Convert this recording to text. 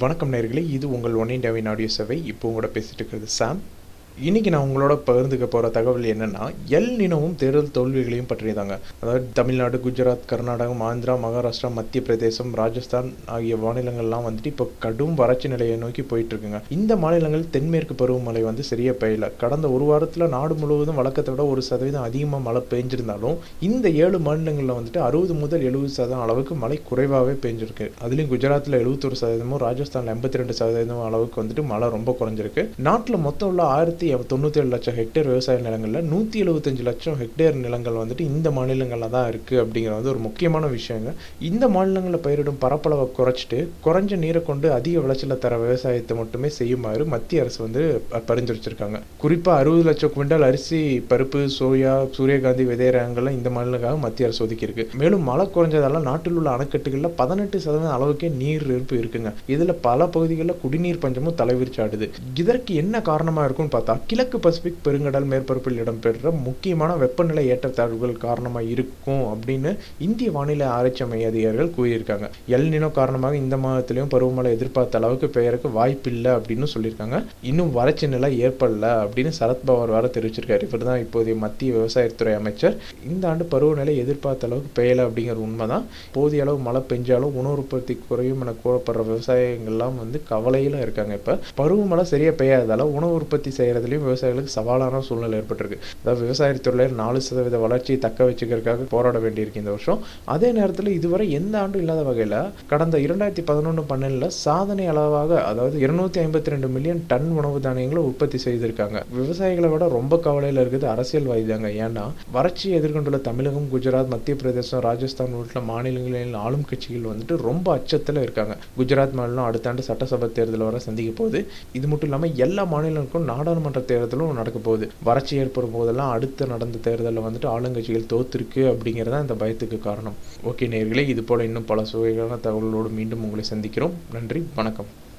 வணக்கம் நேர்களே இது உங்கள் ஒன் இண்டியாவின் ஆடியோ சேவை இப்போ உங்களோட பேசிட்டு இருக்கிறது சாம் இன்னைக்கு நான் உங்களோட பகிர்ந்துக்க போகிற தகவல் என்னன்னா எல் நினவும் தேர்தல் தோல்விகளையும் பற்றியதாங்க அதாவது தமிழ்நாடு குஜராத் கர்நாடகம் ஆந்திரா மகாராஷ்டிரா மத்திய பிரதேசம் ராஜஸ்தான் ஆகிய மாநிலங்கள்லாம் வந்துட்டு இப்போ கடும் வறட்சி நிலையை நோக்கி போயிட்டு இருக்குங்க இந்த மாநிலங்கள் தென்மேற்கு பருவமழை வந்து சரியா பெய்யல கடந்த ஒரு வாரத்தில் நாடு முழுவதும் வழக்கத்தை விட ஒரு சதவீதம் அதிகமாக மழை பெஞ்சிருந்தாலும் இந்த ஏழு மாநிலங்களில் வந்துட்டு அறுபது முதல் எழுபது சதவீதம் அளவுக்கு மழை குறைவாகவே பெஞ்சிருக்கு அதுலேயும் குஜராத்தில் எழுபத்தொரு சதவீதமும் ராஜஸ்தானில் எண்பத்தி ரெண்டு சதவீதம் அளவுக்கு வந்துட்டு மழை ரொம்ப குறைஞ்சிருக்கு நாட்டில் மொத்தம் உள்ள ஆயிரத்தி தொண்ணூற்றி ஏழு லட்சம் ஹெக்டேர் விவசாய நிலங்களில் நூற்றி எழுபத்தஞ்சு லட்சம் ஹெக்டேர் நிலங்கள் வந்துட்டு இந்த மாநிலங்களில் தான் இருக்குது அப்படிங்கிற வந்து ஒரு முக்கியமான விஷயங்க இந்த மாநிலங்களில் பயிரிடும் பரப்பளவை குறைச்சிட்டு குறைஞ்ச நீரை கொண்டு அதிக விளைச்சலை தர விவசாயத்தை மட்டுமே செய்யுமாறு மத்திய அரசு வந்து ப- பரிந்துரைச்சிருக்காங்க குறிப்பாக அறுபது லட்சம் குவிண்டால் அரிசி பருப்பு சோயா சூரியகாந்தி விதை ரகங்கள்லாம் இந்த மாநிலங்களுக்காக மத்திய அரசு ஒதுக்கியிருக்கு மேலும் மழை குறைஞ்சதால நாட்டில் உள்ள அணைக்கட்டுகளில் பதினெட்டு சதவீதம் அளவுக்கே நீர் இருப்பு இருக்குங்க இதில் பல பகுதிகளில் குடிநீர் பஞ்சமும் தலைவிரிச்சாடுது இதற்கு என்ன காரணமாக இருக்கும்னு பார்த்தா கிழக்கு பசிபிக் பெருங்கடல் மேற்பரப்பில் இடம்பெற்ற முக்கியமான வெப்பநிலை ஏற்றத்தாழ்வுகள் காரணமாக இருக்கும் அப்படின்னு இந்திய வானிலை ஆராய்ச்சி மைய அதிகாரிகள் கூறியிருக்காங்க எல் நினோ காரணமாக இந்த மாதத்திலையும் பருவமழை எதிர்பார்த்த அளவுக்கு பெயருக்கு வாய்ப்பில்லை அப்படின்னு சொல்லியிருக்காங்க இன்னும் வறட்சி நிலை ஏற்படல அப்படின்னு சரத்பவார் வேற தெரிவிச்சிருக்காரு இவர் தான் இப்போதைய மத்திய விவசாயத்துறை அமைச்சர் இந்த ஆண்டு பருவநிலை எதிர்பார்த்த அளவுக்கு பெய்யலை அப்படிங்கிற உண்மைதான் போதிய அளவு மழை பெஞ்சாலும் உணவு உற்பத்தி குறையும் என கூறப்படுற விவசாயிகள்லாம் வந்து கவலையில இருக்காங்க இப்போ பருவமழை சரியா பெய்யாததால உணவு உற்பத்தி செய்யறதுலயும் விவசாயிகளுக்கு சவாலான சூழ்நிலை ஏற்பட்டிருக்கு அதாவது விவசாயத்துறையில் நாலு சதவீத வளர்ச்சியை தக்க வச்சுக்கிறதுக்காக போராட வேண்டியிருக்கு இந்த வருஷம் அதே நேரத்தில் இதுவரை எந்த ஆண்டும் இல்லாத வகையில் கடந்த இரண்டாயிரத்தி பதினொன்று பன்னெண்டில் சாதனை அளவாக அதாவது இருநூத்தி ஐம்பத்தி ரெண்டு மில்லியன் டன் உணவு தானியங்களை உற்பத்தி செய்திருக்காங்க விவசாயிகளை விட ரொம்ப கவலையில் இருக்குது அரசியல்வாதி தாங்க ஏன்னா வறட்சியை எதிர்கொண்டுள்ள தமிழகம் குஜராத் மத்திய பிரதேசம் ராஜஸ்தான் உள்ளிட்ட மாநிலங்களில் ஆளும் கட்சிகள் வந்துட்டு ரொம்ப அச்சத்தில் இருக்காங்க குஜராத் மாநிலம் அடுத்த ஆண்டு சட்டசபை தேர்தல் வர சந்திக்க போகுது இது மட்டும் இல்லாமல் எல்லா மாநிலங்களுக்கும் நாடாளுமன்ற தேர்தலும் நடக்க போகுது வறட்சி ஏற்படும் போதெல்லாம் அடுத்து நடந்த தேர்தலில் வந்துட்டு ஆளுங்கட்சிகள் தோத்துருக்கு அப்படிங்கிறது தான் இந்த பயத்துக்கு காரணம் ஓகே நேர்களே இது போல இன்னும் பல சுவைகளான தகவல்களோடு மீண்டும் உங்களை சந்திக்கிறோம் நன்றி வணக்கம்